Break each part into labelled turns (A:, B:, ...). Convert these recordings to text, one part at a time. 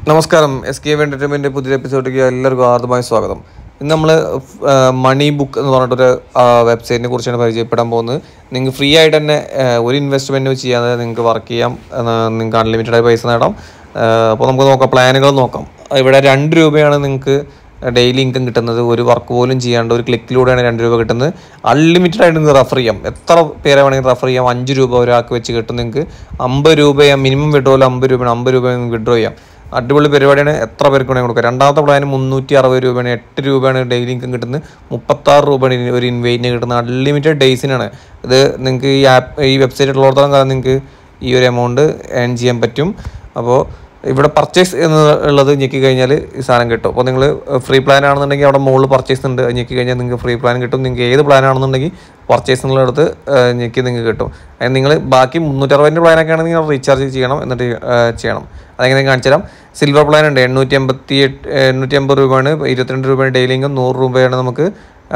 A: നമസ്കാരം S K entertainment പുതിയ എപ്പിസോഡിലേക്ക് എല്ലാവർക്കും ആർദ്രമായ സ്വാഗതം ഇന്ന് നമ്മൾ മണി ബുക്ക് എന്ന് പറഞ്ഞിട്ടൊരു വെബ്സൈറ്റിനെ കുറിച്ചാണ് പരിചയപ്പെടാൻ പോകുന്നത് നിങ്ങൾക്ക് ഫ്രീ ആയിട്ട് തന്നെ ആ, ഒരു ഇൻവെസ്റ്റ്മെൻറ്റും ചെയ്യാതെ നിങ്ങൾക്ക് വർക്ക് ചെയ്യാം ആ, നിങ്ങൾക്ക് അൺലിമിറ്റഡ് ആയി പൈസ നേടാം അപ്പോൾ നമുക്ക് നോക്കാം പ്ലാനുകൾ നോക്കാം ഇവിടെ രണ്ട് രൂപയാണ് നിങ്ങൾക്ക് ഡെയിലി ഇൻകം കിട്ടുന്നത് ഒരു വർക്ക് പോലും ചെയ്യാണ്ട് ഒരു ക്ലിക്കിലൂടെയാണ് രണ്ട് രൂപ കിട്ടുന്നത് അൺലിമിറ്റഡ് ആയിട്ട് നിങ്ങൾക്ക് റെഫർ ചെയ്യാം എത്ര പേരെ വേണമെങ്കിൽ റെഫർ ചെയ്യാം അഞ്ച് രൂപ ഒരാൾക്ക് വെച്ച് കിട്ടും നിങ്ങൾക്ക് അമ്പത് രൂപ മിനിമം വിഡ്രോയിൽ അമ്പത് രൂപയാണ് അമ്പത് രൂപ വിഡ്രോ ചെയ്യാം അടിപൊളി പരിപാടിയാണ് എത്ര പേർക്ക് വേണമെങ്കിൽ കൊടുക്കുക രണ്ടാമത്തെ പ്ലാന് മുന്നൂറ്റി അറുപത് രൂപയാണ് എട്ട് രൂപയാണ് ഡെയിലി ഇൻകം കിട്ടുന്നത് മുപ്പത്താറ് രൂപയാണ് ഇനി ഒരു ഇൻവൈറ്റിന് കിട്ടുന്നത് അൺലിമിറ്റഡ് ഡേയ്സിനാണ് ഇത് നിങ്ങൾക്ക് ഈ ആപ്പ് ഈ വെബ്സൈറ്റ് ഉള്ളിടത്തോളം കാലം നിങ്ങൾക്ക് ഈ ഒരു എമൗണ്ട് ഏൺ ചെയ്യാൻ പറ്റും അപ്പോൾ ഇവിടെ പർച്ചേസ് എന്നുള്ളത് ഞെക്കി കഴിഞ്ഞാൽ ഈ സാധനം കിട്ടും അപ്പോൾ നിങ്ങൾ ഫ്രീ പ്ലാൻ ആണെന്നുണ്ടെങ്കിൽ അവിടെ മുകളിൽ പർച്ചേസ് ഉണ്ട് അത് ഞെക്കി കഴിഞ്ഞാൽ നിങ്ങൾക്ക് ഫ്രീ പ്ലാൻ കിട്ടും നിങ്ങൾക്ക് ഏത് പ്ലാൻ ആണെന്നുണ്ടെങ്കിൽ പർച്ചേസ് എന്നുള്ളടത്ത് ഞെക്കി നിങ്ങൾക്ക് കിട്ടും അതിന് നിങ്ങൾ ബാക്കി മുന്നൂറ്ററുപതിൻ്റെ പ്ലാനൊക്കെ ആണെങ്കിൽ നിങ്ങൾ റീചാർജ് ചെയ്യണം എന്നിട്ട് ആ, ചെയ്യണം അതെങ്ങനെ കാണിച്ചു തരാം സിൽവർ പ്ലാൻ ഉണ്ട് എണ്ണൂറ്റി എൺപത്തി എട്ട് എണ്ണൂറ്റി അമ്പത് രൂപയാണ് ഇരുപത്തിരണ്ട് രൂപയാണ് ഡെയിലി ഇൻകം നൂറ് രൂപയാണ് നമുക്ക് ആ,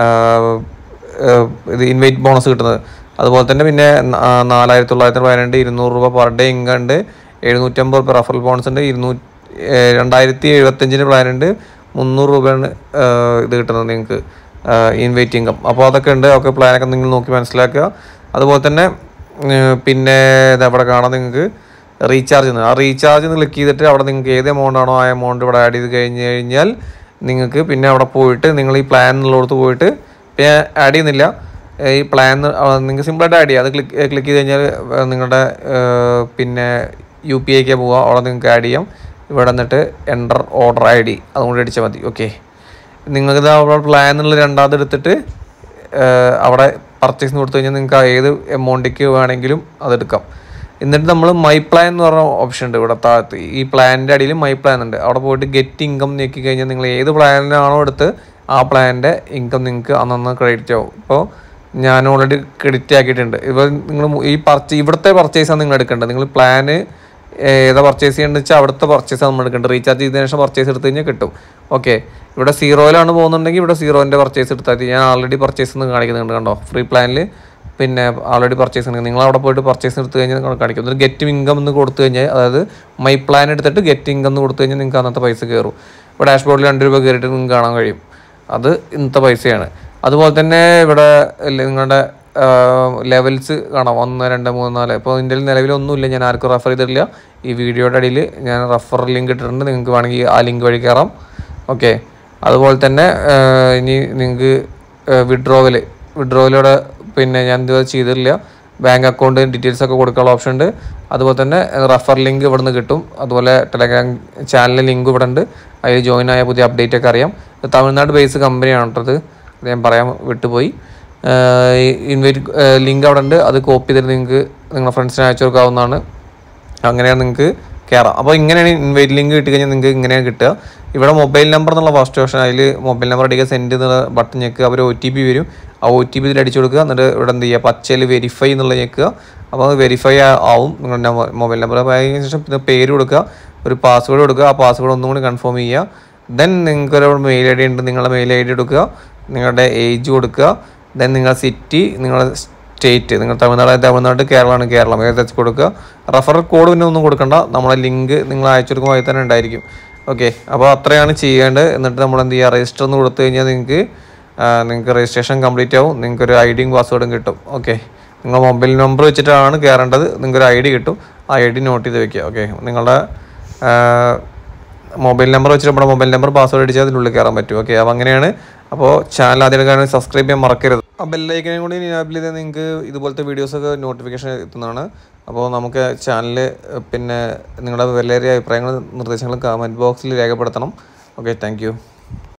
A: ആ, ഇത് ഇൻവൈറ്റ് ബോണസ് കിട്ടുന്നത് അതുപോലെ തന്നെ പിന്നെ നാ- നാലായിരത്തി തൊള്ളായിരത്തി പതിനെണ്ട് ഇരുന്നൂറ് രൂപ പെർ ഡേ ഇൻകം ഉണ്ട് എഴുന്നൂറ്റമ്പത് രൂപ റഫറൽ ബോണസ് ഉണ്ട് ഇരുന്നൂറ്റി രണ്ടായിരത്തി എഴുപത്തഞ്ചിന് പ്ലാൻ ഉണ്ട് മുന്നൂറ് രൂപയാണ് ആ, ഇത് കിട്ടുന്നത് നിങ്ങൾക്ക് ഇൻവൈറ്റ് ഇൻകം അപ്പോൾ അതൊക്കെ ഉണ്ട് ഒക്കെ പ്ലാനൊക്കെ നിങ്ങൾ നോക്കി മനസ്സിലാക്കുക അതുപോലെ തന്നെ ഉം, പിന്നെ ഇത് അവിടെ കാണാം നിങ്ങൾക്ക് റീചാർജ് എന്ന് ആ റീചാർജ് എന്ന് ക്ലിക്ക് ചെയ്തിട്ട് അവിടെ നിങ്ങൾക്ക് ഏത് എമൗണ്ട് ആണോ ആ എമൗണ്ട് ഇവിടെ ആഡ് ചെയ്ത് കഴിഞ്ഞ് കഴിഞ്ഞാൽ നിങ്ങൾക്ക് പിന്നെ അവിടെ പോയിട്ട് നിങ്ങൾ ഈ പ്ലാൻ എന്നുള്ളിടത്ത് പോയിട്ട് പിന്നെ ആഡ് ചെയ്യുന്നില്ല ഏ, ഈ പ്ലാൻ നിങ്ങൾക്ക് സിമ്പിളായിട്ട് ആഡ് ചെയ്യാം അത് ക്ലിക്ക് ക്ലിക്ക് ചെയ്ത് കഴിഞ്ഞാൽ ഏ, നിങ്ങളുടെ ഏ, പിന്നെ യു പി ഐക്ക് പോവുക അവിടെ നിങ്ങൾക്ക് ആഡ് ചെയ്യാം ഇവിടെ എന്നിട്ട് എൻ്റർ ഓർഡർ ഐ ഡി അതും കൂടി അടിച്ചാൽ മതി ഓക്കെ നിങ്ങൾക്ക് അവിടെ പ്ലാൻ എന്നുള്ള രണ്ടാമത് എടുത്തിട്ട് ഏഹ് അവിടെ പർച്ചേസ് കൊടുത്തു കഴിഞ്ഞാൽ നിങ്ങൾക്ക് ആ ഏത് എമൗണ്ടിക്ക് വേണമെങ്കിലും അതെടുക്കാം എന്നിട്ട് നമ്മൾ മൈ പ്ലാൻ എന്ന് പറഞ്ഞ ഓപ്ഷൻ ഉണ്ട് ഇവിടെ താഴത്ത് ഈ പ്ലാനിൻ്റെ അടിയിൽ മൈ പ്ലാൻ ഉണ്ട് അവിടെ പോയിട്ട് ഗെറ്റ് ഇൻകം നോക്കി കഴിഞ്ഞാൽ നിങ്ങൾ ഏത് പ്ലാനിനാണോ എടുത്ത് ആ പ്ലാനിൻ്റെ ഇൻകം നിങ്ങൾക്ക് അന്നന്ന് ക്രെഡിറ്റ് ആവും ഇപ്പോൾ ഞാൻ ഓൾറെഡി ക്രെഡിറ്റ് ആക്കിയിട്ടുണ്ട് ഇപ്പോൾ നിങ്ങൾ ഈ പർച്ചേ ഇവിടുത്തെ പർച്ചേസാണ് നിങ്ങൾ എടുക്കേണ്ടത് നിങ്ങൾ പ്ലാന് ഏതാ പർച്ചേസ് ചെയ്യേണ്ടത് വെച്ചാൽ അവിടുത്തെ പർച്ചേസ് നമ്മൾ എടുക്കേണ്ടത് റീചാർജ് ചെയ്തതിനു ശേഷം പർച്ചേസ് എടുത്തു കഴിഞ്ഞാൽ കിട്ടും ഓക്കെ ഇവിടെ സീറോയിലാണ് പോകുന്നുണ്ടെങ്കിൽ ഇവിടെ സീറോൻ്റെ പർച്ചേസ് എടുത്താൽ മതി ഞാൻ ആൾറെഡി പർച്ചേസ് എന്ന് കാണിക്കുന്നുണ്ട് കണ്ടോ ഫ്രീ പ്ലാനിൽ പിന്നെ ആൾറെഡി പർച്ചേസ് ഉണ്ട് നിങ്ങൾ അവിടെ പോയിട്ട് പർച്ചേസ് എടുത്തു കഴിഞ്ഞാൽ നിങ്ങൾ കാണിക്കും എന്നിട്ട് ഗെറ്റ് ഇൻകം എന്ന് കൊടുത്തു കഴിഞ്ഞാൽ അതായത് മൈ പ്ലാൻ എടുത്തിട്ട് ഗെറ്റ് ഇൻകം എന്ന് കൊടുത്തു കഴിഞ്ഞാൽ നിങ്ങൾക്ക് അന്നത്തെ പൈസ കയറും ഇവിടെ ഡാഷ്ബോർഡിൽ രണ്ട് രൂപ കയറിയിട്ട് നിങ്ങൾക്ക് കാണാൻ കഴിയും അത് ഇന്നത്തെ പൈസയാണ് അതുപോലെ തന്നെ ഇവിടെ നിങ്ങളുടെ ലെവൽസ് കാണാം ഒന്ന് രണ്ട് മൂന്ന് നാല് ഇപ്പോൾ ഇതിൻ്റെ നിലവിലൊന്നുമില്ല ഞാൻ ആർക്കും റെഫർ ചെയ്തിട്ടില്ല ഈ വീഡിയോയുടെ അടിയിൽ ഞാൻ റെഫർ ലിങ്ക് ഇട്ടിട്ടുണ്ട് നിങ്ങൾക്ക് വേണമെങ്കിൽ ആ ലിങ്ക് വഴി കയറാം ഓക്കെ അതുപോലെ തന്നെ ആ, ഇനി നിങ്ങൾക്ക് വിഡ്രോവൽ വിഡ്രോവലോടെ പിന്നെ ഞാൻ ഇതുവരെ ചെയ്തിട്ടില്ല ബാങ്ക് അക്കൗണ്ട് ഡീറ്റെയിൽസ് ഒക്കെ കൊടുക്കാനുള്ള ഓപ്ഷൻ ഉണ്ട് അതുപോലെ തന്നെ റെഫർ ലിങ്ക് ഇവിടെ നിന്ന് കിട്ടും അതുപോലെ ടെലഗ്രാം ചാനൽ ലിങ്ക് ഇവിടെ ഉണ്ട് അതിൽ ജോയിൻ ആയ പുതിയ അപ്ഡേറ്റ് ഒക്കെ അറിയാം ഇത് തമിഴ്നാട് ബേസ് കമ്പനിയാണ് കേട്ടത് അത് ഞാൻ പറയാൻ വിട്ടുപോയി ഇൻവൈറ്റ് ലിങ്ക് അവിടെ ഉണ്ട് അത് കോപ്പി ചെയ്തിട്ട് നിങ്ങൾക്ക് നിങ്ങളുടെ ഫ്രണ്ട്സിന് അയച്ചു കൊടുക്കാവുന്നതാണ് അങ്ങനെയാണ് നിങ്ങൾക്ക് കയറാം അപ്പോൾ ഇങ്ങനെയാണ് ഇൻവൈറ്റ് ലിങ്ക് കിട്ടി കഴിഞ്ഞാൽ നിങ്ങൾക്ക് ഇങ്ങനെയാണ് കിട്ടുക ഇവിടെ മൊബൈൽ നമ്പർ എന്നുള്ള ഫസ്റ്റ് ഓപ്ഷൻ അതിൽ മൊബൈൽ നമ്പർ അടിക്കുക സെൻഡ് എന്നുള്ള ബട്ടൺ ഞെക്കുക അവർ ഒ ടി പി വരും ആ ഒ ടി പി ഇതിൽ അടിച്ചു കൊടുക്കുക എന്നിട്ട് ഇവിടെ എന്ത് ചെയ്യുക പച്ചയിൽ വെരിഫൈ എന്നുള്ള ഞെക്കുക അപ്പോൾ അത് വെരിഫൈ ആവും നിങ്ങളുടെ മൊബൈൽ നമ്പർ അതിന് ശേഷം പിന്നെ പേര് കൊടുക്കുക ഒരു പാസ്വേഡ് കൊടുക്കുക ആ പാസ്വേഡ് ഒന്നും കൂടി കൺഫേം ചെയ്യുക ദെൻ നിങ്ങൾക്ക് ഒരു മെയിൽ ഐ ഡി ഉണ്ട് നിങ്ങളുടെ മെയിൽ ഐ ഡി എടുക്കുക നിങ്ങളുടെ ഏജ് കൊടുക്കുക ദെൻ നിങ്ങളുടെ സിറ്റി നിങ്ങളുടെ സ്റ്റേറ്റ് നിങ്ങൾ തമിഴ്നാട് തമിഴ്നാട് കേരളമാണ് കേരളം ഏകദേശം കൊടുക്കുക റഫറൽ കോഡ് പിന്നെ ഒന്നും കൊടുക്കണ്ട നമ്മളെ ലിങ്ക് നിങ്ങൾ അയച്ചു കൊടുക്കുമ്പോൾ അതിൽ തന്നെ ഉണ്ടായിരിക്കും ഓക്കെ അപ്പോൾ അത്രയാണ് ചെയ്യേണ്ടത് എന്നിട്ട് നമ്മൾ എന്ത് ചെയ്യുക രജിസ്റ്റർ എന്ന് കൊടുത്തു കഴിഞ്ഞാൽ നിങ്ങൾക്ക് നിങ്ങൾക്ക് രജിസ്ട്രേഷൻ കംപ്ലീറ്റ് ആവും നിങ്ങൾക്ക് ഒരു ഐ ഡിയും പാസ്വേഡും കിട്ടും ഓക്കെ നിങ്ങൾ മൊബൈൽ നമ്പർ വെച്ചിട്ടാണ് കയറേണ്ടത് നിങ്ങൾക്ക് ഒരു ഐ ഡി കിട്ടും ആ ഐ ഡി നോട്ട് ചെയ്ത് വെക്കുക ഓക്കെ നിങ്ങളുടെ മൊബൈൽ നമ്പർ വെച്ചിട്ട് നമ്മുടെ മൊബൈൽ നമ്പർ പാസ്വേഡ് അടിച്ചാൽ അതിനുള്ളിൽ കയറാൻ പറ്റും ഓക്കെ അപ്പോൾ അങ്ങനെയാണ് അപ്പോൾ ചാനൽ ആദ്യം കാണാൻ സബ്സ്ക്രൈബ് ചെയ്യാൻ മറക്കരുത് ആ ബെല്ലൈക്കനെ കൂടി ഇനാബിൾ ചെയ്താൽ നിങ്ങൾക്ക് ഇതുപോലത്തെ വീഡിയോസൊക്കെ നോട്ടിഫിക്കേഷൻ എത്തുന്നതാണ് അപ്പോൾ നമുക്ക് ചാനൽ പിന്നെ നിങ്ങളുടെ വിലയേറിയ അഭിപ്രായങ്ങളും നിർദ്ദേശങ്ങളും കമൻറ്റ് ബോക്സിൽ രേഖപ്പെടുത്തണം ഓക്കെ താങ്ക്